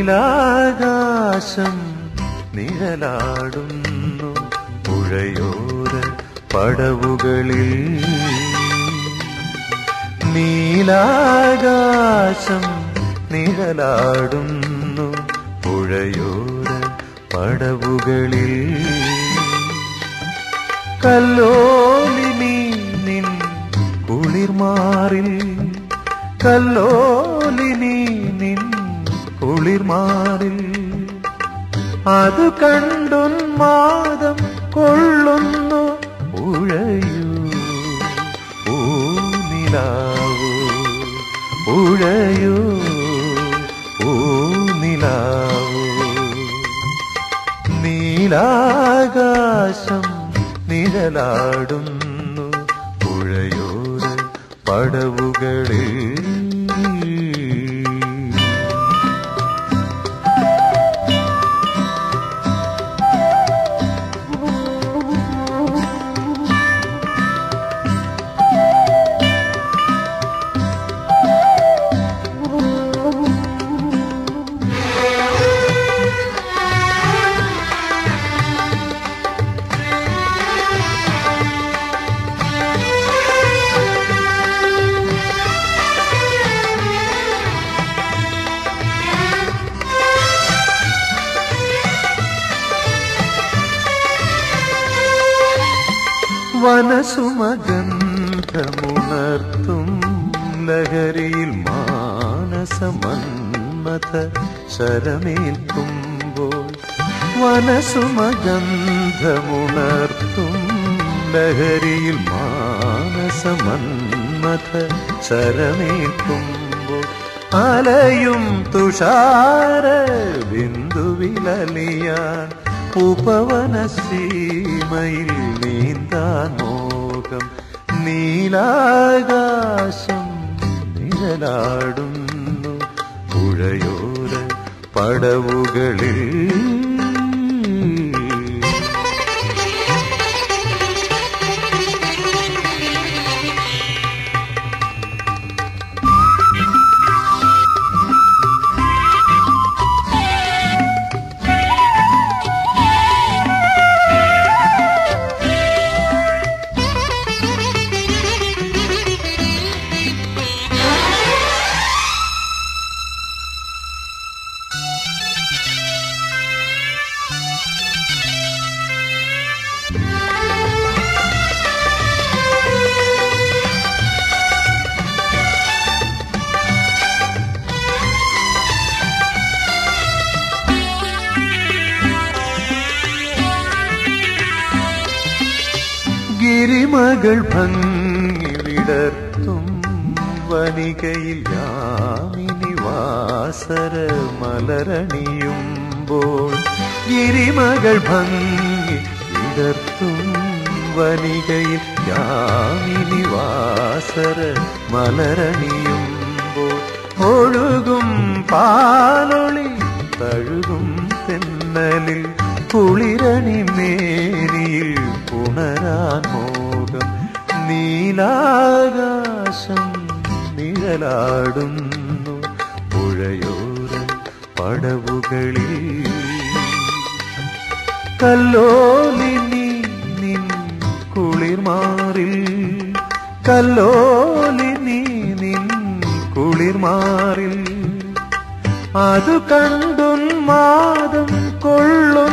നീലാകാശം നിഴലാടുന്നു പുഴയോര പടവുകളിൽ നീലാകാശം നിഴലാടുന്നു പുഴയോര പടവുകളിൽ കല്ലോലിനി നിൻ കുളിർമാറിൽ കല്ലോലിനി നിൻ കുളിർമാറിൽ അത് കണ്ടുന്മാദം കൊള്ളുന്നു ഉഴയൂ ഊനിലാവൂ ഉഴയൂ ഊനിലാവൂ നീലാകാശം നിഴലാടുന്നു പുഴയോര പടവുകളിൽ വനസുമഗന്ധമുണർത്തും ലഹരിയിൽ മാനസമന്മഥ ശരമേൽക്കുമ്പോൾ വനസുമഗന്ധമുണർത്തും ലഹരിയിൽ മാനസമന്മഥ ശരമേൽക്കുമ്പോൾ അലയും തുഷാര ബിന്ദുവിലലിയാൻ ഉപവനസീമയിൽ നീന്താൻ മോഹം നീലാകാശം നിഴലാടുന്നു പുഴയോര പടവുകളിൽ ഗിരിമകൾ ഭംഗി വിടർത്തും വനികയിൽ യാമിനി വാസര മലരണിയുമ്പോൾ ഗിരിമകൾ ഭംഗി വിടർത്തും വനികയിൽ യാമിനി വാസര മലരണിയുമ്പോൾ ഒഴുകും പാലൊളി തഴുകും തെന്നലിൽ കുളിരണി മേനിയിൽ പുണരാൻ മോഹം നീലാകാശം നിഴലാടുന്നു പുഴയോര പടവുകളിൽ കല്ലോലിനി നിൻ കുളിർമാറിൽ കല്ലോലിനി നിൻ കുളിർമാറിൽ അത് കണ്ടുന്മാദം കൊള്ളും